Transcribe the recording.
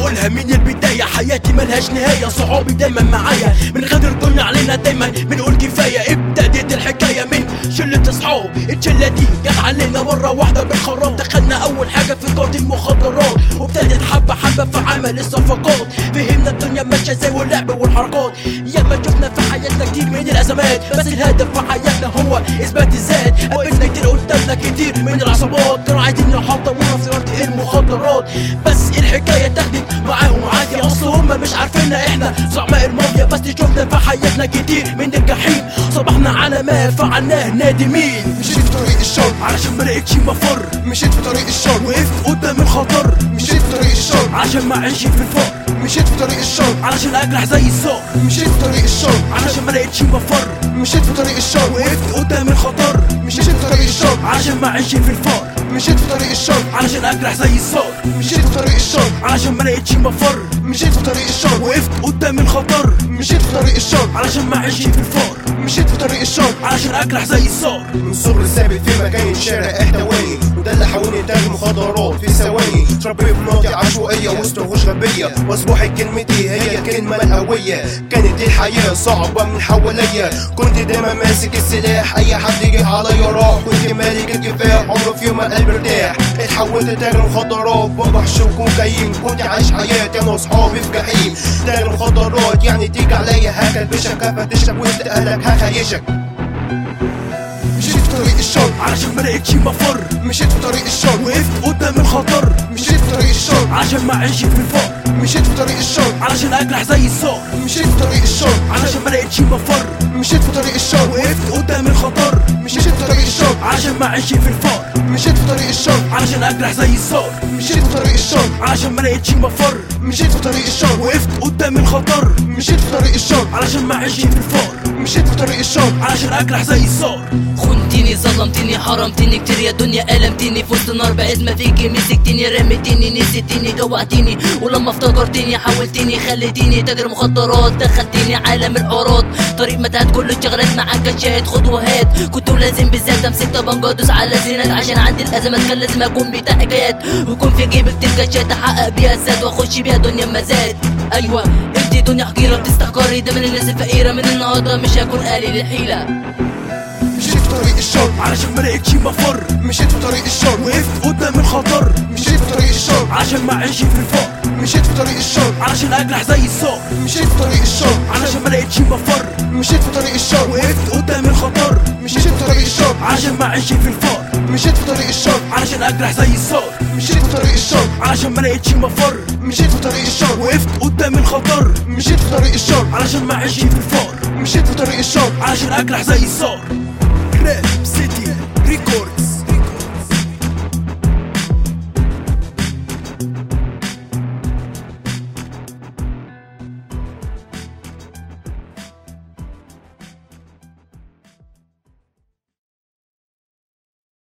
اقولها من البدايه حياتي ملهاش نهايه صحابي دايما معايا من غدر الدنيا علينا دايما بنقول كفايه ابتدت الحكايه من شله اصحاب الشله دي جت علينا مره واحده بالخراب دخلنا اول حاجه في كارت المخدرات وابتدت حبه حبه في عمل الصفقات فهمنا الدنيا ماشيه ازاي واللعب والحركات ياما شفنا في حياتنا كتير من الازمات بس الهدف في حياتنا هو اثبات الذات قابلنا كتير قدامنا كتير من العصابات كانوا عايزين يحطمونا في سيارة المخدرات بس الحكايه تاخدت معاهم عادي اصل هما مش عارفيننا احنا زعماء المافيا بس شفنا في حياتنا كتير من الجحيم صبحنا على ما فعلناه نادمين مشيت في طريق الشر علشان ما لقيتش مفر مشيت في طريق الشر وقفت قدام الخطر مشيت في طريق الشر علشان ما اعيش في الفقر مشيت في طريق الشر علشان اجرح زي الصقر مشيت في طريق الشر علشان ما لقيتش مفر مشيت في طريق الشر وقفت قدام الخطر مشيت في طريق الشر علشان ما اعيش في الفقر مشيت في طريق الشر علشان اجرح زي الصقر مشيت في طريق الشر علشان ما لقيتش مفر مشيت في طريق الشر وقفت قدام الخطر مشيت في طريق الشر علشان ما اعيش في الفقر مشيت في طريق الشر علشان اجرح زي الصقر من صغر ثابت في مكان الشارع احتواني وده اللي حاولني تاج مخدرات في ثواني تربيت في مناطق عشوائية وسط وحوش غبية واصبحت كلمتي هي الكلمة القوية كانت الحياة صعبة من حواليا كنت دايما ماسك السلاح اي حد يجي عليا راح كنت مالك الكفاح عمره في يوم قلبي ارتاح اتحولت تاجر مخدرات وبحش وكوكايين كنت عايش حياتي انا واصحابي في جحيم تاجر مخدرات يعني تيجي عليا هكلبشك هفتشك وسط اهلك هخيشك مشيت في طريق الشر علشان ما لقيتش مفر مشيت في طريق الشر وقفت قدام الخطر مشيت في طريق الشر علشان ما اعيش في الفقر مشيت في طريق الشر علشان اجرح زي الصقر مشيت في طريق الشر علشان ما لقيتش مفر مشيت في طريق الشر وقفت قدام الخطر مشيت في طريق الشر علشان ما اعيش في الفقر مشيت في طريق الشر علشان اجرح زي الصقر مشيت في طريق الشر علشان ما لقيتش مفر مشيت في طريق الشر وقفت قدام الخطر مشيت في طريق الشر علشان ما اعيش في الفقر مشيت في طريق الشر علشان اجرح زي الصقر خنتيني ظلمتيني حرمتيني كتير يا دنيا ألمتيني في وسط النار بقيت ما فيكي مسكتيني رميتيني نسيتيني جوعتيني ولما افتكرتيني حولتيني خليتيني تاجر مخدرات دخلتيني عالم الحوارات طريق متاهات كل الشغلات معاك كشات خد وهات كنت ولازم بالذات امسك طبنجة ادوس على زينات عشان عندي الازمات كان لازم اكون بتاع حكايات ويكون في جيبك كاشات احقق بيها الذات واخش بيها دنيا مزاد ايوه انت دنيا حقيره بتستحقري ده من الناس الفقيره من النهارده مش هكون قليل الحيله مشيت في طريق الشر علشان ما لقيتش مفر مشيت في طريق الشر وقفت قدام الخطر مشيت في طريق الشر علشان ما اعيش في الفقر مشيت في طريق الشر علشان اجرح زي الصقر مشيت في طريق الشر علشان ما لقيتش مفر مشيت في طريق الشر وقفت قدام الخطر مشيت في طريق الشر علشان ما اعيش في الفقر مشيت في طريق الشر علشان اجرح زي الصقر مشيت في طريق الشر علشان ما لقيتش مفر مشيت في طريق الشر وقفت قدام الخطر مشيت في طريق الشر علشان ما اعيش في الفقر مشيت في طريق الشر علشان اجرح زي الصقر راب سيتي ريكوردز